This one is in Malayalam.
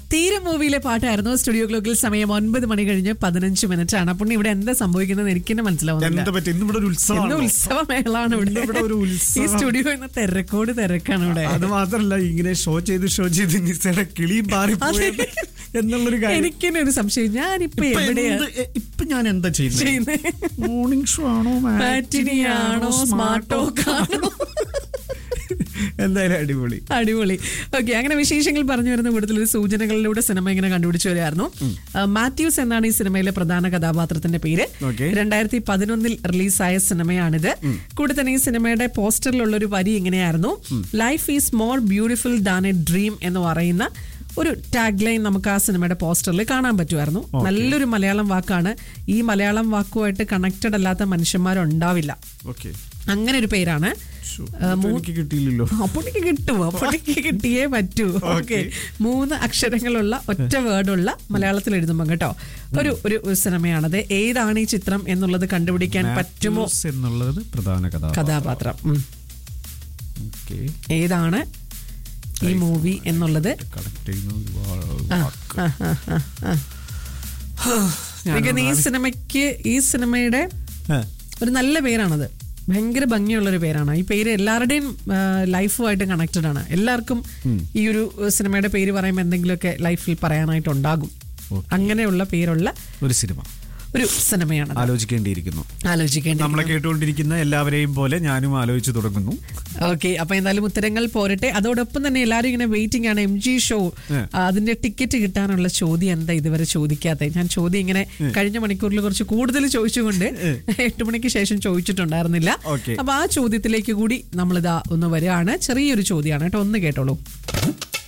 തീരെ മൂവിയിലെ പാട്ടായിരുന്നു സ്റ്റുഡിയോ ക്ലോക്കിൽ സമയം ഒൻപത് മണി കഴിഞ്ഞ് പതിനഞ്ച് മിനിറ്റ് ആണ് അപ്പോൾ എന്താ എന്താ സംഭവിക്കുന്നത് എനിക്ക് തന്നെ മനസ്സിലാവുന്നില്ല എന്താ പറ്റി ഇന്നിവിടെ ഒരു ഇന്ന് ഉത്സവമാണ് ഉത്സവമേളാണ് ഇവിടെ ഇവിടെ ഒരു ഉത്സവം. ഈ സ്റ്റുഡിയോ ഇന്ന് തിരക്കോട് തിരക്കാണ് ഇവിടെ അത് മാത്രല്ല ഇങ്ങനെ ഷോ ചെയ്ത് ഷോ ചെയ്ത് നിസയുടെ കിളിയും പാറിപ്പോയത് എന്നുള്ളൊരു കാര്യം എനിക്ക് തന്നെ ഒരു സംശയം ഞാനിപ്പോ ഇപ്പൊ എവിടെയാ എന്ത്- എ- ഇപ്പൊ ഞാൻ എന്താ ചെയ്യുന്നത് ചെയ്യുന്നത് മോർണിംഗ് ഷോ ആണോ മാറ്റിനിയാണോ സ്മാർട്ടോ കാണോ എന്തായാലും അടിപൊളി അടിപൊളി ഓക്കെ അങ്ങനെ വിശേഷങ്ങൾ പറഞ്ഞു വരുന്ന കൂട്ടത്തിൽ ഒരു സൂചനകളിലൂടെ സിനിമ ഇങ്ങനെ കണ്ടുപിടിച്ചു വരികയായിരുന്നു ആ, മാത്യൂസ് എന്നാണ് ഈ സിനിമയിലെ പ്രധാന കഥാപാത്രത്തിന്റെ പേര് Okay. രണ്ടായിരത്തി പതിനൊന്നിൽ റിലീസായ സിനിമയാണിത് കൂടെ തന്നെ ഈ സിനിമയുടെ പോസ്റ്ററിലുള്ള ഒരു വരി ഇങ്ങനെയായിരുന്നു life is more beautiful than a dream എന്ന് പറയുന്ന ഒരു ടാഗ് ലൈൻ നമുക്ക് ആ സിനിമയുടെ പോസ്റ്ററിൽ കാണാൻ പറ്റുമായിരുന്നു നല്ലൊരു മലയാളം വാക്കാണ് ഈ മലയാളം വാക്കുമായിട്ട് കണക്റ്റഡ് അല്ലാത്ത മനുഷ്യന്മാരുണ്ടാവില്ല ഓക്കെ അങ്ങനെ ഒരു പേരാണ് ആ, മൂ- എനിക്ക് കിട്ടിയില്ലല്ലോ അപ്പോഴേക്ക് കിട്ടുമോ അപ്പോഴേക്ക് കിട്ടിയേ പറ്റൂ ഓക്കെ മൂന്ന് അക്ഷരങ്ങളുള്ള ഒറ്റ വേർഡുള്ള മലയാളത്തിൽ എഴുതുമ്പോൾ കേട്ടോ ഒരു ഒരു സിനിമയാണത് ഏതാണ് ഈ ചിത്രം എന്നുള്ളത് കണ്ടുപിടിക്കാൻ പറ്റുമോ മാത്യൂസ് എന്നുള്ളത് പ്രധാന കഥ കഥാപാത്രം ഉം. ഓക്കെ ഏതാണ് ഈ മൂവി എന്നുള്ളത് കണക്ട് ചെയ്യുന്ന ഒരുപാട് ആ, വാക്ക്. ആ, ആ, ആ, ആ. എനിക്ക് ഈ സിനിമയ്ക്ക് ഈ സിനിമയുടെ ആ, ഒരു നല്ല പേരാണത് ഭയങ്കര ഭംഗിയുള്ള ഒരു പേരാണ് ഈ പേര് എല്ലാവരുടെയും ലൈഫുമായിട്ട് കണക്റ്റഡ് ആണ് എല്ലാവർക്കും ഈ ഒരു ഏഹ്, സിനിമയുടെ പേര് പറയുമ്പോൾ എന്തെങ്കിലുമൊക്കെ ലൈഫിൽ പറയാനായിട്ടുണ്ടാകും അങ്ങനെയുള്ള പേരുള്ള ഒരു സിനിമ ഒരു സിനിമയാണ് ആലോചിക്കേണ്ടിയിരിക്കുന്നു ആലോചിക്കേണ്ടത് നമ്മളെ കേട്ടുകൊണ്ടിരിക്കുന്ന എല്ലാവരെയും പോലെ ഞാനും ആലോചിച്ചു തുടങ്ങുന്നു ഓക്കെ അപ്പൊ എന്തായാലും ഉത്തരങ്ങൾ പോരട്ടെ അതോടൊപ്പം തന്നെ എല്ലാവരും ഇങ്ങനെ വെയിറ്റിംഗ് ആണ് എം ജി ഷോ ഏ. അതിന്റെ ടിക്കറ്റ് കിട്ടാനുള്ള ചോദ്യം എന്താ ഇതുവരെ ചോദിക്കാത്ത ഞാൻ ചോദ്യം ഇങ്ങനെ കഴിഞ്ഞ മണിക്കൂറിൽ കുറച്ച് കൂടുതൽ ചോദിച്ചുകൊണ്ട് എട്ട് മണിക്ക് ശേഷം ചോദിച്ചിട്ടുണ്ടായിരുന്നില്ല Okay. അപ്പൊ ആ ചോദ്യത്തിലേക്ക് കൂടി നമ്മളിതാ ഒന്ന് വരികയാണ് ചെറിയൊരു ചോദ്യമാണ് കേട്ടോ ഒന്ന് കേട്ടോളൂ